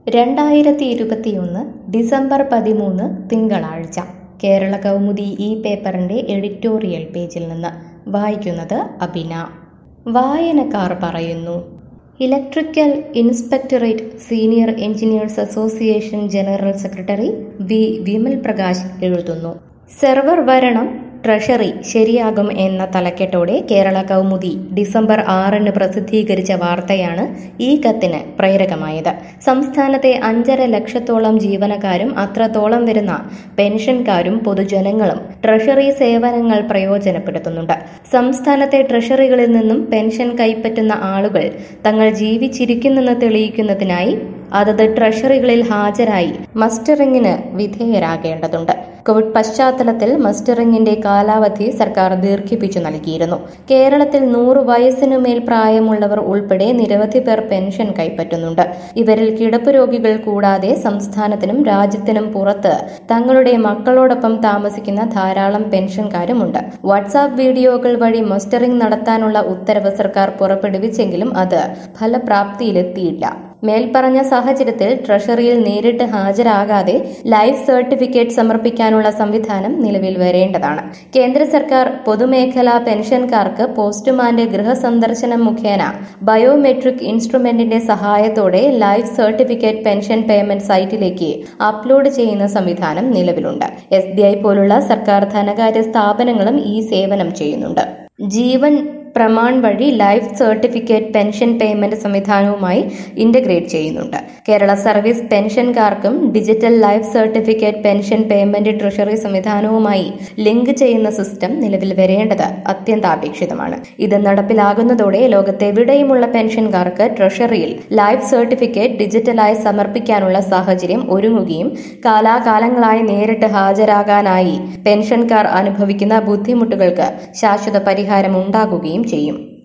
രണ്ടായിരത്തി ഇരുപത്തിയൊന്ന് ഡിസംബർ പതിമൂന്ന് തിങ്കളാഴ്ച കേരള കൗമുദി ഈ പേപ്പറിൻ്റെ എഡിറ്റോറിയൽ പേജിൽ നിന്ന് വായിക്കുന്നത് അബിന വായനക്കാർ പറയുന്നു electrical inspectorate senior engineers association general secretary V Vimal Prakash എഴുതുന്നു സെർവർ വരണം ട്രഷറി ശരിയാകും എന്ന തലക്കെട്ടോടെ കേരള കൗമുദി ഡിസംബർ ആറിന് പ്രസിദ്ധീകരിച്ച വാർത്തയാണ് ഈ കത്തിന് പ്രേരകമായത് സംസ്ഥാനത്തെ അഞ്ചര ലക്ഷത്തോളം ജീവനക്കാരും അത്രത്തോളം വരുന്ന പെൻഷൻകാരും പൊതുജനങ്ങളും ട്രഷറി സേവനങ്ങൾ പ്രയോജനപ്പെടുത്തുന്നുണ്ട് സംസ്ഥാനത്തെ ട്രഷറികളിൽ നിന്നും പെൻഷൻ കൈപ്പറ്റുന്ന ആളുകൾ തങ്ങൾ ജീവിച്ചിരിക്കുന്നെന്ന് തെളിയിക്കുന്നതിനായി അതത് ട്രഷറികളിൽ ഹാജരായി മസ്റ്ററിംഗിന് വിധേയരാകേണ്ടതുണ്ട് കോവിഡ് പശ്ചാത്തലത്തിൽ മസ്റ്ററിംഗിന്റെ കാലാവധി സർക്കാർ ദീർഘിപ്പിച്ചു നൽകിയിരുന്നു കേരളത്തിൽ നൂറ് വയസ്സിനു മേൽ പ്രായമുള്ളവർ ഉൾപ്പെടെ നിരവധി പേർ പെൻഷൻ കൈപ്പറ്റുന്നുണ്ട് ഇവരിൽ കിടപ്പ് രോഗികൾ കൂടാതെ സംസ്ഥാനത്തിനും രാജ്യത്തിനും പുറത്ത് തങ്ങളുടെ മക്കളോടൊപ്പം താമസിക്കുന്ന ധാരാളം പെൻഷൻകാരുമുണ്ട് വാട്സാപ്പ് വീഡിയോകൾ വഴി മസ്റ്ററിംഗ് നടത്താനുള്ള ഉത്തരവ് സർക്കാർ പുറപ്പെടുവിച്ചെങ്കിലും അത് ഫലപ്രാപ്തിയിലെത്തിയില്ല മേൽപ്പറഞ്ഞ സാഹചര്യത്തിൽ ട്രഷറിയിൽ നേരിട്ട് ഹാജരാകാതെ ലൈഫ് സർട്ടിഫിക്കറ്റ് സമർപ്പിക്കാനുള്ള സംവിധാനം നിലവിൽ വരേണ്ടതാണ് കേന്ദ്ര സർക്കാർ പൊതുമേഖലാ പെൻഷൻകാർക്ക് പോസ്റ്റുമാന്റെ ഗൃഹസന്ദർശനം മുഖേന ബയോമെട്രിക് ഇൻസ്ട്രുമെന്റിന്റെ സഹായത്തോടെ ലൈഫ് സർട്ടിഫിക്കറ്റ് പെൻഷൻ പേയ്മെന്റ് സൈറ്റിലേക്ക് അപ്ലോഡ് ചെയ്യുന്ന സംവിധാനം നിലവിലുണ്ട് എസ് പോലുള്ള സർക്കാർ ധനകാര്യ സ്ഥാപനങ്ങളും ഈ സേവനം ചെയ്യുന്നുണ്ട് ജീവൻ പ്രമാൺ വഴി ലൈഫ് സർട്ടിഫിക്കറ്റ് പെൻഷൻ പേയ്മെന്റ് സംവിധാനവുമായി ഇന്റഗ്രേറ്റ് ചെയ്യുന്നുണ്ട് കേരള സർവീസ് പെൻഷൻകാർക്കും digital life certificate pension payment treasury സംവിധാനവുമായി ലിങ്ക് ചെയ്യുന്ന സിസ്റ്റം നിലവിൽ വരേണ്ടത് അത്യന്താപേക്ഷിതമാണ് ഇത് നടപ്പിലാകുന്നതോടെ ലോകത്തെവിടെയുമുള്ള പെൻഷൻകാർക്ക് ട്രഷറിയിൽ ലൈഫ് സർട്ടിഫിക്കറ്റ് ഡിജിറ്റലായി സമർപ്പിക്കാനുള്ള സാഹചര്യം ഒരുങ്ങുകയും കാലാകാലങ്ങളായി നേരിട്ട് ഹാജരാകാനായി പെൻഷൻകാർ അനുഭവിക്കുന്ന ബുദ്ധിമുട്ടുകൾക്ക് ശാശ്വത പരിഹാരം ഉണ്ടാകുകയും ചെയ്യും